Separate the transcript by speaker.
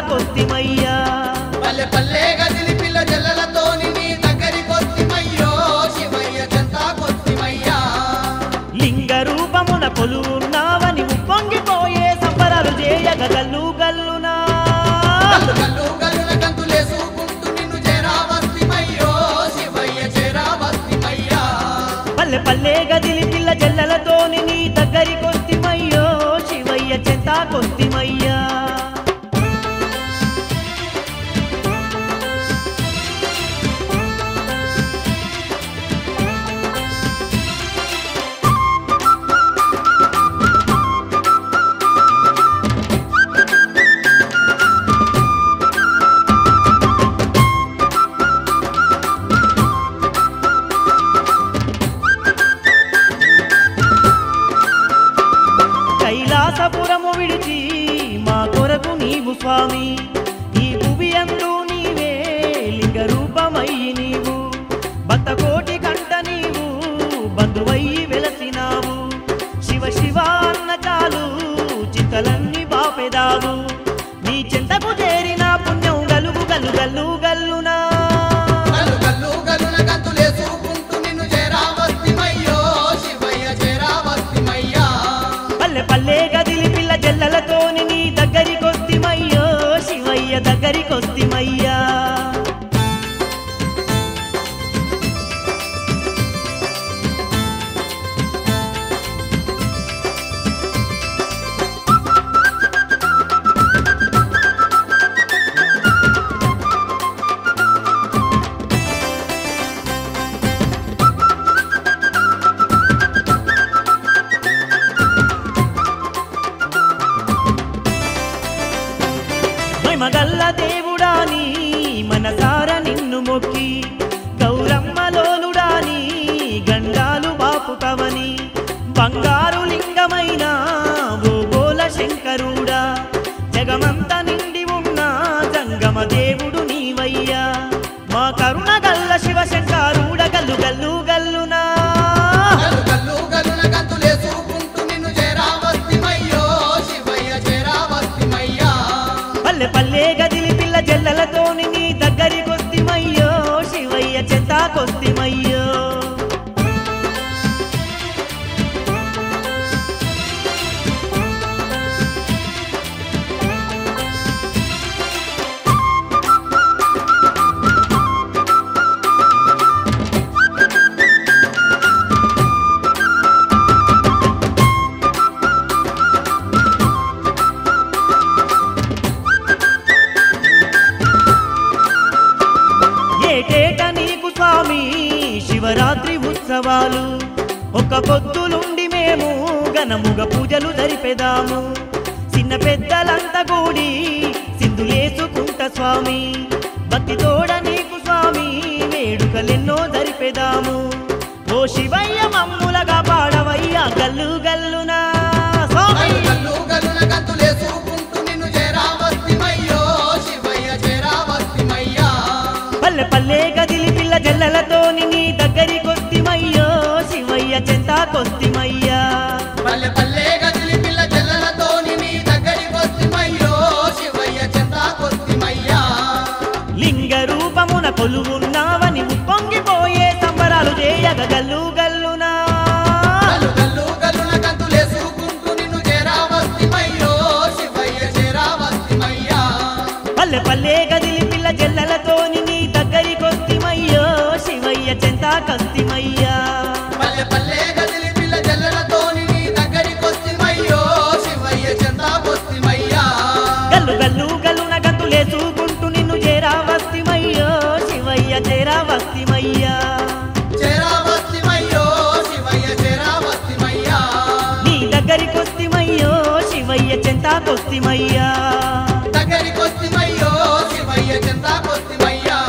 Speaker 1: చెంతాకొస్తిమయ్యా
Speaker 2: పల్లె పల్లె గదిలి పిల్ల జల్లలతోని నీ దగ్గరికొత్తిమయ్యో శివయ్య చెంతాకొత్తిమయ్యా
Speaker 1: లింగ రూపమున కొలువున్నావని ఉప్పొంగిపోయే సంబరాలు చేయగ గల్లు గల్లునా
Speaker 2: గల్లు గల్లు గల్లున గంతులేసుకుంటూ నిన్ను చేరావస్తిమయ్యో శివయ్య చేరావస్తిమయ్యా
Speaker 1: పల్లె పల్లె గదిలి పిల్ల జల్లలతోని నీ దగ్గరికొస్తిమయ్యో శివయ్య చెంతాకొస్తిమయ్యా కైలాసపురము విడిచి మా కొరకు నీవు స్వామి ఈ భువి అందు నీవే లింగ రూపమయ్యి నీవు భక్త కోటి కంట నీవు బంధువయ్యి వెలసినావు శివ శివ అన్న చాలు చింతలన్నీ బాపెదావు నీ చింతకు చేరిన పుణ్యం గలుగు గల్లు గల్లు గల్లునా
Speaker 2: గల్లు గల్లు గల్లున గంతులేసుకుంటూ నిన్ను చేరావస్తిమయ్యో శివయ్య చేరావస్తిమయ్యా
Speaker 1: పల్లె పల్లె గదిలి పిల్ల జల్లలతోని నీ దగ్గరికొస్తిమయ్యో శివయ్య దగ్గరికొస్తిమయ్యా మగల్ల దేవుడాని మనసార నిన్ను మొక్కి గౌరమ్మలోలుడాని గండాలు బాపుతవని బంగారు లింగమైన ఓ గోల శంకరుడా జగమంత నిండి ఉన్న జంగమ దేవుడు నీవయ్యా మా కరుణ గల్ల శివ శంకరుడ గల్లు గల్లు గల్లునా
Speaker 2: గల్లు గల్లు గల్లున గంతులేసుకుంటూ నిన్ను చేరావస్తిమయ్యో శివయ్య చేరావస్తిమయ్యా
Speaker 1: పల్లె పల్లె గదిలి పిల్ల జల్లలతోని నీ దగ్గరికొస్తిమయ్యో శివయ్య చెంతాకొస్తిమయ్యో ఏటేట నీకు స్వామి శివరాత్రి ఉత్సవాలు ఒక పొద్దులుండి మేము ఘనముగ పూజలు జరిపెదాము చిన్న పెద్దలంతా కూడి సింధులేసుకుంట స్వామి భక్తి తోడ నీకు స్వామి వేడుకలెన్నో జరిపెదాము ఓ శివయ్య మమ్ములగా పాడవయ్యా గల్లు గల్లునా స్వామి
Speaker 2: గల్లు గల్లు గల్లున గంతులేసుకుంటూ నిన్ను చేరావస్తిమయ్యో శివయ్య చేరావస్తిమయ్యా
Speaker 1: పల్లె పల్లె గదిలి పిల్ల జల్లలతోని నీ దగ్గరికొస్తిమయ్యో శివయ్య చెంతాకొస్తిమయ్యా
Speaker 2: పల్లె పల్లె గదిలి పిల్ల జల్లలతోని నీ దగ్గరికొస్తిమయ్యో శివయ్య చెంతాకొస్తిమయ్యా
Speaker 1: లింగ రూపమున కొలువున్నావని ఉప్పొంగిపోయే సంబరాలు చేయగ గల్లు గల్లునా
Speaker 2: గల్లు గల్లు గల్లున గంతులేసుకుంటూ నిన్ను చేరావస్తిమయ్యో శివయ్య చేరావస్తిమయ్యా
Speaker 1: పల్లె పల్లె గదిలి పిల్ల జల్లలతోని నీ దగ్గరికొస్తిమయ్యో శివయ్య చెంతాకస్తిమయ్యా
Speaker 2: పల్లె పల్లె గదిలి పిల్ల జల్లలతోని నీ దగ్గరికొస్తిమయ్యో శివయ్య చెంతాకొస్తిమయ్యా
Speaker 1: గల్లు గల్లు గల్లున గంతులేసుకుంటూ నిన్ను చేరావస్తిమయ్యో శివయ్య చేరావస్తిమయ్యా
Speaker 2: చేరావస్తిమయ్యో శివయ్య చేరావస్తిమయ్యా
Speaker 1: నీ దగ్గరికొస్తిమయ్యో శివయ్య చెంతాకొస్తిమయ్యా
Speaker 2: దగ్గరికొస్తిమయ్యో శివయ్య చెంతాకొస్తిమయ్యా